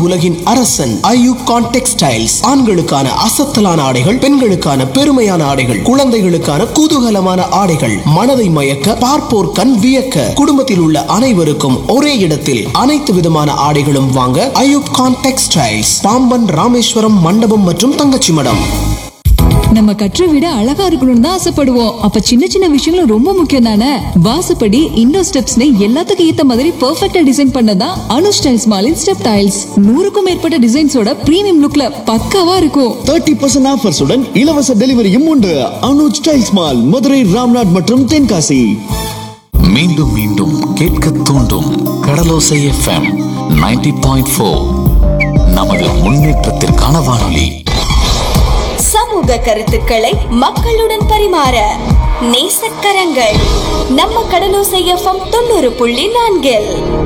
உலகின் அரசன் ஐயூப் கான் டெக்ஸ்டைல்ஸ் ஆண்களுக்கான அசத்தலான ஆடைகள் பெண்களுக்கான பெருமையான ஆடைகள் குழந்தைகளுக்கான குதூகலமான ஆடைகள் மனதை மயக்க பார்ப்போர் கண் வியக்க குடும்பத்தில் உள்ள அனைவருக்கும் ஒரே இடத்தில் அனைத்து விதமான ஆடைகளும் வாங்க ஐயூப் கான் டெக்ஸ்டைல்ஸ் பாம்பன் ராமேஸ்வரம் மண்டபம் மற்றும் தங்கச்சி மடம் நம்ம கற்ற விட அழகா இருக்கணும்னு தான் ஆசைப்படுவோம் அப்ப சின்ன சின்ன விஷயங்களும் ரொம்ப முக்கியம் தானே வாசப்படி இன்னோ ஸ்டெப்ஸ்னு எல்லாத்துக்கும் ஏத்த மாதிரி பெர்ஃபெக்ட்டா டிசைன் பண்ணதான் அனு ஸ்டைல்ஸ் மாலின் ஸ்டெப் டைல்ஸ் நூறுக்கும் மேற்பட்ட டிசைன்ஸோட பிரீமியம் லுக்ல பக்காவா இருக்கும் தேர்ட்டி பர்சன்ட் ஆஃபர்ஸுடன் இலவச டெலிவரியும் உண்டு அனுஜ் டைல்ஸ் மால் மதுரை ராம்நாட் மற்றும் தென்காசி மீண்டும் மீண்டும் கேட்க தூண்டும் கடலோசை எஃப்எம் 90.4 பாயிண்ட் ஃபோர் நமது முன்னேற்றத்திற்கான வானொலி சமூக கருத்துக்களை மக்களுடன் பரிமாற நேசக்கரங்கள் நம்ம கடலோசை எஃப்எம் தொண்ணூறு புள்ளி நான்கில்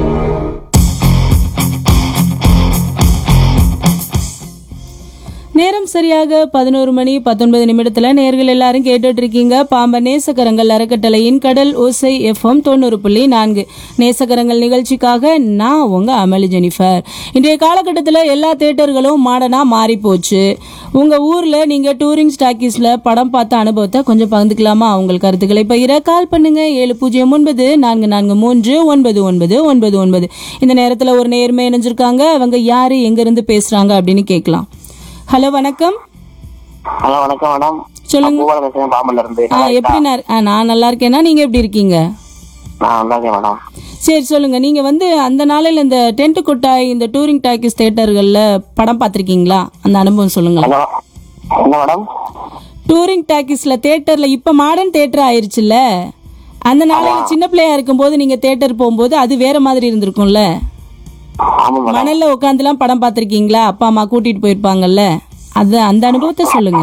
நேரம் சரியாக பதினோரு மணி பத்தொன்பது நிமிடத்துல நேர்கள் எல்லாரும் கேட்டுட்டு இருக்கீங்க பாம்பன் நேசகரங்கள் அறக்கட்டளையின் கடல் ஓசை எஃப்எம் தொண்ணூறு புள்ளி நான்கு நேசகரங்கள் நிகழ்ச்சிக்காக நான் உங்க அமளி ஜெனிஃபர் இன்றைய காலகட்டத்தில் எல்லா தேட்டர்களும் மாடர்னா மாறி போச்சு உங்க ஊர்ல நீங்க டூரிங் ஸ்டாக்கீஸ்ல படம் பார்த்த அனுபவத்தை கொஞ்சம் பகிர்ந்துக்கலாமா உங்கள் கருத்துக்களை பகிர கால் பண்ணுங்க ஏழு பூஜ்ஜியம் ஒன்பது நான்கு நான்கு மூன்று ஒன்பது ஒன்பது ஒன்பது ஒன்பது இந்த நேரத்துல ஒரு நேர்மை இணைஞ்சிருக்காங்க அவங்க யாரு எங்க இருந்து பேசுறாங்க அப்படின்னு கேட்கலாம் ஹலோ வணக்கம் ஹலோ வணக்கம் மேடம் சொல்லுங்க. பூவால பேசுறேன் பாம்பன்ல இருந்து ஆ எப்படி நான் ஆ, நான் நல்லா இருக்கேன்னா நீங்க எப்படி இருக்கீங்க நான் நல்லா இருக்கேன் மேடம் சரி சொல்லுங்க நீங்க வந்து அந்த நாளையில இந்த டென்ட் கொட்டாய் இந்த டூரிங் டாக்கிஸ் தேட்டர்கள்ல படம் பார்த்திருக்கீங்களா அந்த அனுபவம் சொல்லுங்களேன் ஹலோ என்ன மேடம் டூரிங் டாக்கிஸ்ல தேட்டர்ல இப்ப மாடர்ன் தேட்டர் ஆயிருச்சுல்ல அந்த நாளையில சின்ன பிள்ளையா இருக்கும்போது நீங்க தேட்டர் போகும்போது அது வேற மாதிரி இருந்திருக்கும்ல ஆமா மேடம் மணல்ல உட்காந்துலாம் படம் பார்த்திருக்கீங்களா அப்பா அம்மா கூட்டிட்டு போயிருப்பாங்கல்ல அது அந்த அனுபவத்தை சொல்லுங்க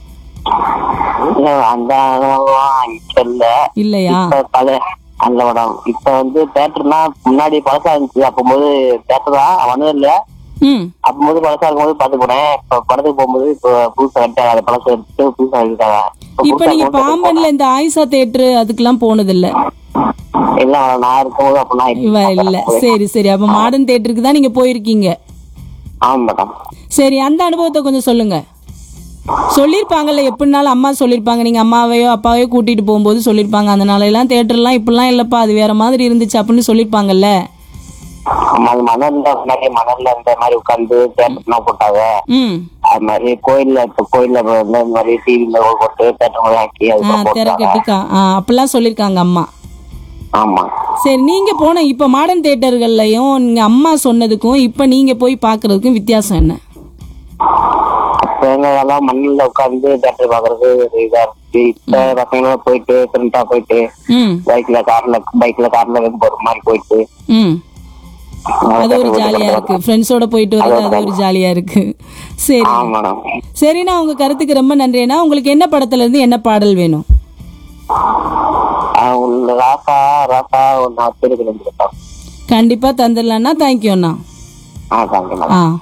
இல்ல, அந்த அனுபவம் இப்ப இல்ல இல்லையா இப்ப பல அல்ல மேடம் இப்ப வந்து தேட்டர்னா முன்னாடி பழசா இருந்துச்சு அப்போது தேட்டர் தான் வந்தது இல்ல ம் அப்போது பழசா இருக்கும்போது பார்த்து போனேன் இப்ப படத்துக்கு போகும்போது இப்போ புதுசா கட்டாங்க அந்த பழசம் எடுத்து புதுசா எடுத்தாங்க இப்ப நீங்க பாம்பன்ல இந்த ஆயிஷா தேட்டர் அதுக்கெல்லாம் போனது இல்ல இல்ல மேடம் நான் இருக்கும்போது அப்ப நான் இவ இல்ல சரி சரி அப்ப மாடர்ன் தேட்டருக்கு தான் நீங்க போயிருக்கீங்க ஆமா மேடம் சரி அந்த அனுபவத்தை கொஞ்சம் சொல்லுங்க சொல்லியிருப்பாங்கல்ல எப்படினாலும் அம்மா சொல்லியிருப்பாங்க நீங்க அம்மாவையோ அப்பாவையோ கூட்டிட்டு போகும்போது சொல்லியிருப்பாங்க அந்த நாளையெல்லாம் தேட்டர்லாம் இப்படிலாம் இல்லப்பா அது வேற மாதிரி இருந்துச்சு அப்படின்னு சொல்லியிருப்பாங்கல்ல ஆமா அது மணல்ல முன்னாடி மணல்ல இந்த மாதிரி உட்கார்ந்து தேட்டர்லாம் போட்டாங்க ம் அது மாதிரி கோயில்ல இப்ப கோயில்ல வந்து இந்த மாதிரி டிவில போட்டு தேட்டர் மாதிரி ஆக்கி ஆ அதுக்கப்புறம் திரை போட்டாங்க கட்டிக்கா ஆ அப்படிலாம் சொல்லியிருக்காங்க அம்மா ஆமா சரி நீங்க போன இப்ப மாடர்ன் தேட்டர்கள்லயும் நீங்க அம்மா சொன்னதுக்கும் இப்ப நீங்க போய் பாக்குறதுக்கும் வித்தியாசம் என்ன அப்ப எங்க எல்லாம் மண்ணில உட்கார்ந்து தேட்டர் பாக்குறது ஒரு இதா இருந்துச்சு இப்ப பசங்களோட போயிட்டு ஃப்ரெண்டா போயிட்டு ம் பைக்ல கார்ல பைக்ல கார்ல போற மாதிரி போயிட்டு ம் அது ஒரு ஜாலியா இருக்கு ஃப்ரெண்ட்ஸோட போயிட்டு வர்றது அது ஒரு ஜாலியா இருக்கு சரி ஆமா மேடம் சரிண்ணா உங்க கருத்துக்கு ரொம்ப நன்றிண்ணா உங்களுக்கு என்ன படத்துல இருந்து என்ன பாடல் வேணும் உள்ள ராசா ராசா ஒன்னு பேருக்கு ரெண்டு கண்டிப்பா தந்துடலாம்னா தேங்க்யூண்ணா ஆ தேங்க்யூ மேடம் ஆ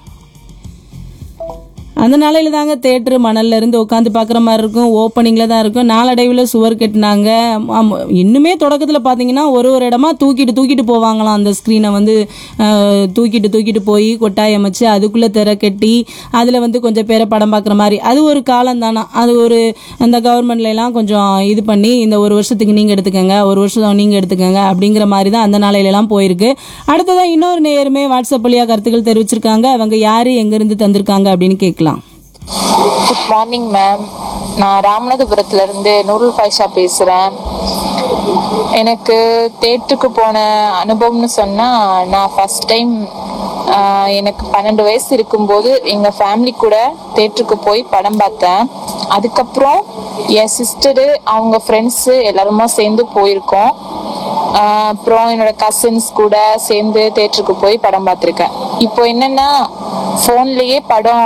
அந்த நாளையில தாங்க தேட்டரு மணல்ல இருந்து உட்காந்து பார்க்குற மாதிரி இருக்கும் ஓப்பனிங்ல தான் இருக்கும் நாளடைவில் சுவர் கட்டினாங்க ஆமா, இன்னுமே தொடக்கத்தில் பார்த்தீங்கன்னா ஒரு ஒரு இடமா தூக்கிட்டு தூக்கிட்டு போவாங்களாம் அந்த ஸ்க்ரீனை வந்து அஹ், தூக்கிட்டு தூக்கிட்டு போய் கொட்டாய் அமைச்சு அதுக்குள்ளே திரை கட்டி அதில் வந்து கொஞ்சம் பேரை படம் பார்க்குற மாதிரி அது ஒரு காலம் தானா அது ஒரு அந்த கவர்மெண்ட்ல எல்லாம் கொஞ்சம் இது பண்ணி இந்த ஒரு வருஷத்துக்கு நீங்கள் எடுத்துக்கங்க ஒரு வருஷம் நீங்கள் எடுத்துக்கங்க அப்படிங்கிற மாதிரி தான் அந்த நாளையில எல்லாம் போயிருக்கு அடுத்ததான் இன்னொரு நேயருமே வாட்ஸ்அப் வழியாக கருத்துக்கள் தெரிவிச்சிருக்காங்க அவங்க யாரு எங்கேருந்து தந்திருக்காங்க அப்படின்னு கேட்கலாம் குட் மார்னிங் மேம் நான் ராமநாதபுரத்துல இருந்து நூருல் பாய்ஷா பேசுறேன் எனக்கு தேட்டருக்கு போன அனுபவம்னு சொன்னா நான் ஃபர்ஸ்ட் டைம் எனக்கு பன்னெண்டு வயசு இருக்கும்போது எங்க ஃபேமிலி கூட தேட்டருக்கு போய் படம் பார்த்தேன் அதுக்கப்புறம் என் சிஸ்டரு அவங்க ஃப்ரெண்ட்ஸு எல்லாருமா சேர்ந்து போயிருக்கோம் ஆஹ் அப்புறம் என்னோட கசின்ஸ் கூட சேர்ந்து தேட்டருக்கு போய் படம் பார்த்துருக்கேன் இப்போ என்னன்னா ஃபோன்லயே படம்